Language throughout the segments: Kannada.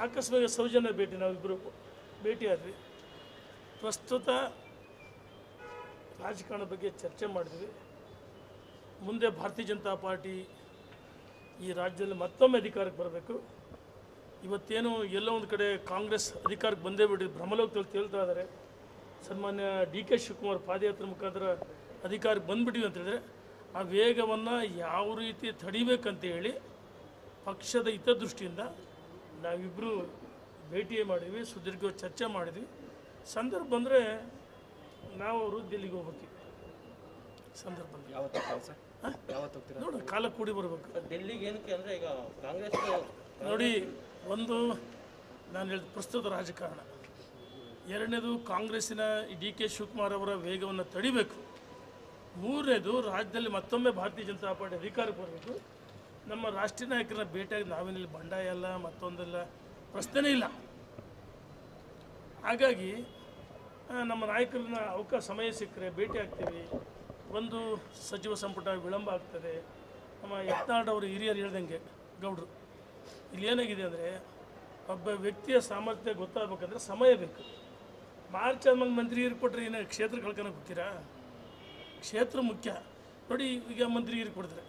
ಆಕಸ್ಮಿಕ ಸೌಜನ್ಯ ಭೇಟಿ ನಾವಿಬ್ಬರು ಭೇಟಿಯಾದ್ವಿ ಪ್ರಸ್ತುತ ರಾಜಕಾರಣದ ಬಗ್ಗೆ ಚರ್ಚೆ ಮಾಡಿದ್ವಿ ಮುಂದೆ ಭಾರತೀಯ ಜನತಾ ಪಾರ್ಟಿ ಈ ರಾಜ್ಯದಲ್ಲಿ ಮತ್ತೊಮ್ಮೆ ಅಧಿಕಾರಕ್ಕೆ ಬರಬೇಕು ಇವತ್ತೇನು ಎಲ್ಲೋ ಒಂದು ಕಡೆ ಕಾಂಗ್ರೆಸ್ ಅಧಿಕಾರಕ್ಕೆ ಬಂದೇ ಬಿಟ್ಟು ಭ್ರಮಲೋಕದಲ್ಲಿ ತೇಳ್ತಾ ಇದ್ದಾರೆ ಸನ್ಮಾನ್ಯ ಡಿ ಕೆ ಶಿವಕುಮಾರ್ ಪಾದಯಾತ್ರೆ ಮುಖಾಂತರ ಅಧಿಕಾರಕ್ಕೆ ಬಂದ್ಬಿಟ್ಟಿವಿ ಅಂತ ಹೇಳಿದ್ರೆ ಆ ವೇಗವನ್ನು ಯಾವ ರೀತಿ ತಡಿಬೇಕಂತ ಹೇಳಿ ಪಕ್ಷದ ಹಿತದೃಷ್ಟಿಯಿಂದ ನಾವಿಬ್ಬರು ಭೇಟಿ ಮಾಡಿದ್ವಿ ಸುದೀರ್ಘ ಚರ್ಚೆ ಮಾಡಿದ್ವಿ ಸಂದರ್ಭ ಬಂದರೆ ನಾವು ಅವರು ದಿಲ್ಲಿಗೆ ಹೋಗ್ಬೇಕು ಸಂದರ್ಭ ಬಂದ್ರೆ ಯಾವತ್ತು ಹೋಗ್ತೀರಾ ಸರ್ ಯಾವತ್ತು ಹೋಗ್ತೀರಾ ನೋಡೋಣ ಕಾಲ ಕೂಡಿ ಬರಬೇಕು ಡೆಲ್ಲಿಗೆ ಏನಕ್ಕೆ ಅಂದರೆ ಈಗ ಕಾಂಗ್ರೆಸ್ ನೋಡಿ ಒಂದು ನಾನು ಹೇಳಿದ ಪ್ರಸ್ತುತ ರಾಜಕಾರಣ ಎರಡನೇದು ಕಾಂಗ್ರೆಸ್ಸಿನ ಡಿ ಕೆ ಶಿವಕುಮಾರ್ ಅವರ ವೇಗವನ್ನು ತಡಿಬೇಕು ಮೂರನೇದು ರಾಜ್ಯದಲ್ಲಿ ಮತ್ತೊಮ್ಮೆ ಭಾರತೀಯ ಜನತಾ ಪಾರ್ಟಿ ಅಧಿಕಾರಕ್ಕೆ ಬರಬೇಕು ನಮ್ಮ ರಾಷ್ಟ್ರೀಯ ನಾಯಕರನ್ನ ಭೇಟಿಯಾಗಿ ನಾವೇನಿಲ್ಲ ಬಂಡಾಯ ಅಲ್ಲ ಮತ್ತೊಂದಲ್ಲ ಪ್ರಶ್ನೆನೇ ಇಲ್ಲ ಹಾಗಾಗಿ ಆ, ನಮ್ಮ ನಾಯಕರನ್ನ ಅವಕಾಶ ಸಮಯ ಸಿಕ್ಕರೆ ಭೇಟಿ ಆಗ್ತೀವಿ ಒಂದು ಸಚಿವ ಸಂಪುಟ ವಿಳಂಬ ಆಗ್ತದೆ ನಮ್ಮ ಯತ್ನಾಳ್ ಅವರು ಹಿರಿಯರು ಹೇಳ್ದಂಗೆ ಗೌಡ್ರು ಇಲ್ಲಿ ಏನಾಗಿದೆ ಅಂದರೆ ಒಬ್ಬ ವ್ಯಕ್ತಿಯ ಸಾಮರ್ಥ್ಯ ಗೊತ್ತಾಗಬೇಕಂದ್ರೆ ಸಮಯ ಬೇಕು ಮಾರ್ಚ್ ಆದ್ಮೇಲೆ ಮಂತ್ರಿಗಿರಿ ಕೊಟ್ಟರೆ ಏನು ಕ್ಷೇತ್ರ ಕಳ್ಕೊಳಕ್ಕೆ ಹೋಗ್ತೀರಾ ಕ್ಷೇತ್ರ ಮುಖ್ಯ ನೋಡಿ ಈಗ ಮಂತ್ರಿಗಿರಿ ಕೊಡ್ತಾರೆ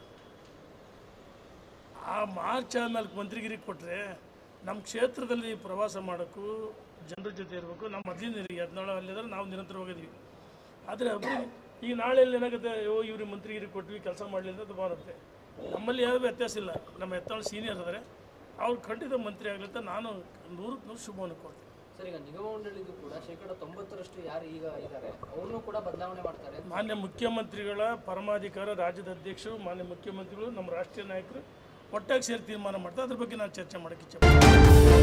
ಆ ಮಾರ್ಚ್ ಆದ್ಮೇಲೆ ಮಂತ್ರಿಗಿರಿ ಕೊಟ್ಟರೆ ನಮ್ಮ ಕ್ಷೇತ್ರದಲ್ಲಿ ಪ್ರವಾಸ ಮಾಡೋಕ್ಕೂ ಜನರ ಜೊತೆ ಇರಬೇಕು ನಮ್ಮ ಮೊದಲಿನ ಹದಿನೇಳು ಅಲ್ಲಿದ್ದಾರೆ ನಾವು ನಿರಂತರ ಹೋಗಿದ್ವಿ ಆದರೆ ಒಬ್ಬರಿಗೆ ಈಗ ನಾಳೆ ಏನಾಗುತ್ತೆ ಓ ಇವ್ರಿಗೆ ಮಂತ್ರಿಗಿರಿ ಕೊಟ್ವಿ ಕೆಲಸ ಮಾಡಲಿಲ್ಲ ಅಂತ ಬರುತ್ತೆ ನಮ್ಮಲ್ಲಿ ಯಾವ ವ್ಯತ್ಯಾಸ ಇಲ್ಲ ನಮ್ಮ ಎತ್ತಾಳು ಸೀನಿಯರ್ ಇದ್ದಾರೆ ಅವ್ರು ಖಂಡಿತ ಮಂತ್ರಿ ಆಗಲಿ ಅಂತ ನಾನು ನೂರಕ್ಕೆ ನೂರು ಶುಭವನ್ನು ಕೊಡ್ತೀನಿ ಸರ್ ಈಗ ನಿಗಮ ಮಂಡಳಿಗೂ ಕೂಡ ಶೇಕಡ ತೊಂಬತ್ತರಷ್ಟು ಯಾರು ಈಗ ಇದ್ದಾರೆ ಅವ್ರನ್ನೂ ಕೂಡ ಬದಲಾವಣೆ ಮಾಡ್ತಾರೆ ಮಾನ್ಯ ಮುಖ್ಯಮಂತ್ರಿಗಳ ಪರಮಾಧಿಕಾರ ರಾಜ್ಯದ ಅಧ್ಯಕ್ಷರು ಮಾನ್ಯ ಮುಖ್ಯಮಂತ್ರಿಗಳು ನಮ್ಮ ರಾಷ್ಟ್ರೀಯ ನಾಯಕರು ಒಟ್ಟಾಗಿ ಸೇರಿ ತೀರ್ಮಾನ ಮಾಡ್ತಾರೆ ಅದ್ರ ಬಗ್ಗೆ ನಾನು ಚರ್ಚೆ ಮಾಡೋಕ್ಕೆ ಇಚ್ಛೆ